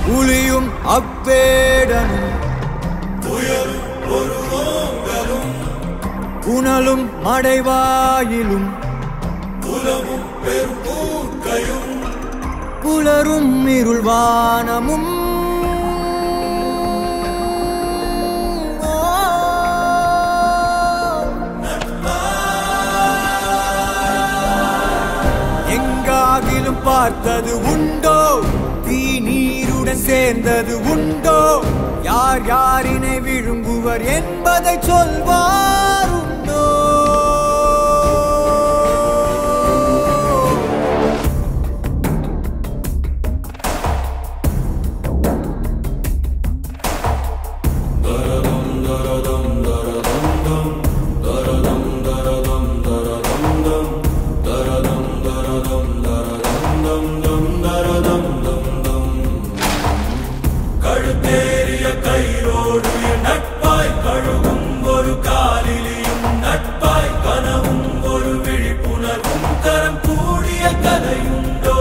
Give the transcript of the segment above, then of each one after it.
புலியும் அவ்வேடனும் புனலும் மடைவாயிலும் புலரும் இருள்வானமும் எங்காகிலும் பார்த்தது உண்டோ தீ நீருடன் சேர்ந்தது உண்டோ யார் யாரினை விழுங்குவர் என்பதை சொல்வார் உண்டோ கழுத்தேறிய கயிறோடு என் நட்பாய் கழுகும் ஒரு காலிலியும் நட்பாய் கனவும் ஒரு விழிப்புணர்வும் தரம் கூடிய கதையுண்டோ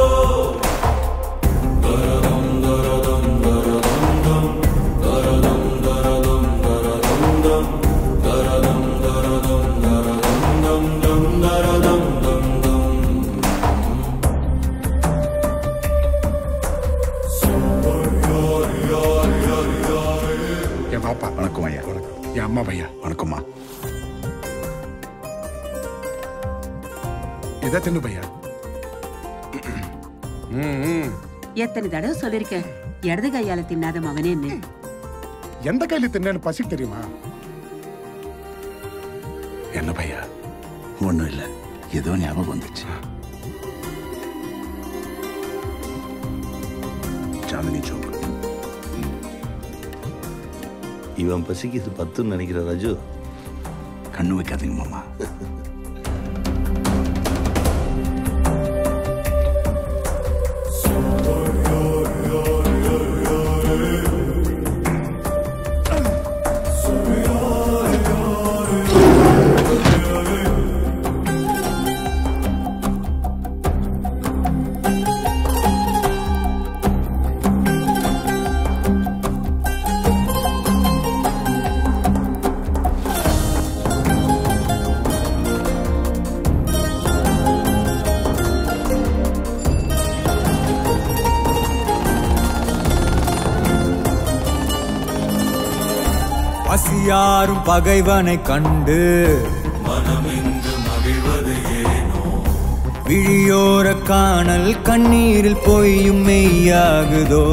தரதம் தரதம் தரதம் தரதம் தரதம் தரதம் தரதம் தரதம் தரதம் தம் தரதம் தம் தம் என் பாப்பா வணக்கம் ஐயா என் அம்மா பையா வணக்கம்மா இதை தின்னு பையா எத்தனை தடவை சொல்லிருக்கேன் இடது கையால தின்னாத மவனேன்னு எந்த கையில தின்னேன்னு பசி தெரியுமா என்ன பையா ஒண்ணும் இல்ல ஏதோ ஞாபகம் வந்துச்சு சாந்தினி சோக் இவன் பசிக்கு இது பத்துன்னு நினைக்கிற ராஜு கண்ணு வைக்காதீங்க மாமா பசியாரும் பகைவனை கண்டு மனமிங்கு மகிழ்வது ஏனோ விழியோர காணல் கண்ணீரில் பொய்யும் மெய்யாகுதோ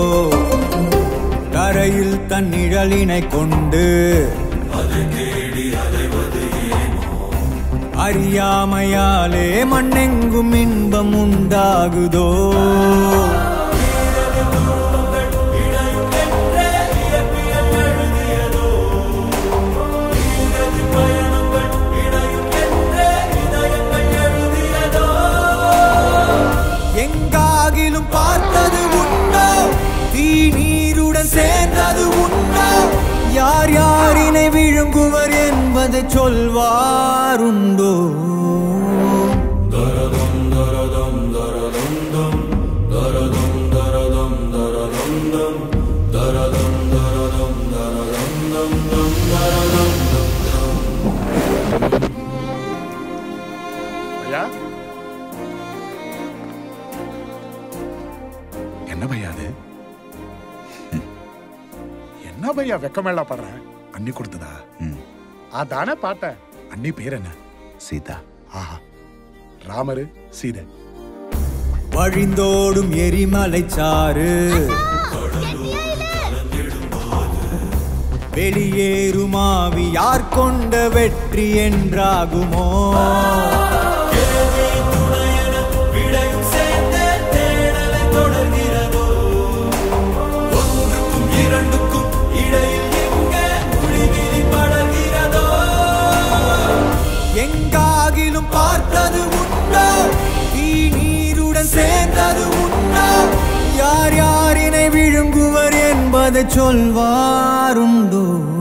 கரையில் தன் நிழலினை கொண்டு அதை தேடி அலைவது ஏனோ அறியாமையாலே மண்ணெங்கும் இன்பம் உண்டாகுதோ இணையும் என்றே இயற்பியல் எழுதியதோ நீரது பயணங்கள் இணையும் என்றே இதயங்கள் எழுதியதோ எங்காகிலும் பார்த்தது உண்டோ தீ நீருடன் சேர்ந்தது உண்டோ யார் யாரினை விழுங்குவர் என்பதை சொல்வாருண்டோ தரதம் தரதம் தரதம் தம் தரதம் தரதம் தரதம் தம் தரதம் தரதம் தரதம் தம் தம் தரதம் தம் தம் ஐயா என்ன பையா அது என்ன பையா வெக்கமேளா படுறேன் அண்ணி கொடுத்ததா ம் அதானே பார்த்தேன் அண்ணி பேர் என்ன சீதா ஆஹா ராமரு சீதை வழிந்தோடும் எரிமலை சாறு வெளியேறுமாவி யார் கொண்ட வெற்றி என்றாகுமோ கேள்வி துணையென விடையும் சேர்ந்தே தேடலை தொடர்கிறதோ ஒன்றுக்கும் இரண்டுக்கும் இடையில் எங்கே முடிவிலி படர்கிறதோ எங்காகிலும் பார்த்தது உண்டோ தீ நீருடன் சேர்ந்தது உண்டோ யார் யாரினை விழுங்குவர் என்பதை சொல்வாருண்டோ